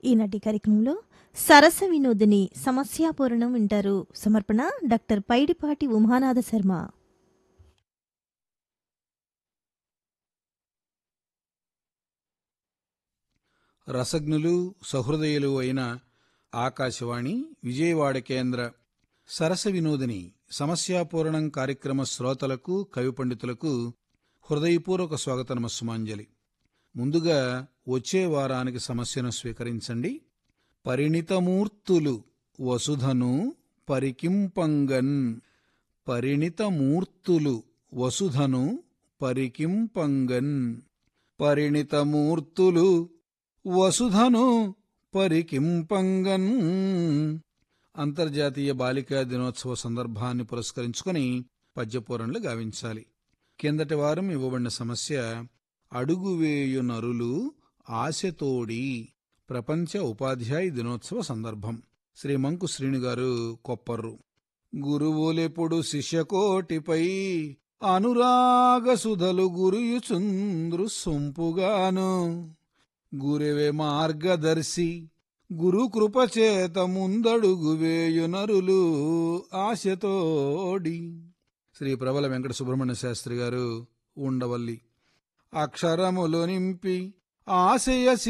ఈనాటి కార్యక్రమంలో సరస వినోదిని సమస్యాపూరణం వింటారు సమర్పణ డాక్టర్ పైడిపాటి ఉమానాథ శర్మ రసజ్ఞులు సహృదయులు అయిన ఆకాశవాణి విజయవాడ కేంద్ర సరస వినోదిని సమస్యాపూరణం కార్యక్రమ శ్రోతలకు కవి పండితులకు హృదయపూర్వక స్వాగత నమస్సుమాంజలి ముందుగా వచ్చే వారానికి సమస్యను స్వీకరించండి పరిణితమూర్తులు వసుధను పరికింపంగన్ పరిణితమూర్తులు వసుధను పరికింపంగన్ పరిణితమూర్తులు వసుధను పరికింపంగన్ అంతర్జాతీయ బాలికా దినోత్సవ సందర్భాన్ని పురస్కరించుకొని పద్యపూరణలు గావించాలి కిందటి వారం ఇవ్వబడిన సమస్య అడుగువేయు నరులు ఆశతోడి ప్రపంచ ఉపాధ్యాయ దినోత్సవ సందర్భం శ్రీ మంకు శ్రీనుగారు కొప్పర్రు గురువులెప్పుడు శిష్యకోటిపై అనురాగ సుధలు గురుయుచుంద్రు సొంపుగాను గురువే మార్గదర్శి గురు కృపచేత ముందడుగు వేయు నరులు ఆశతోడి శ్రీ ప్రబల వెంకట సుబ్రహ్మణ్య శాస్త్రి గారు ఉండవల్లి అక్షరములు నింపి ఆశయ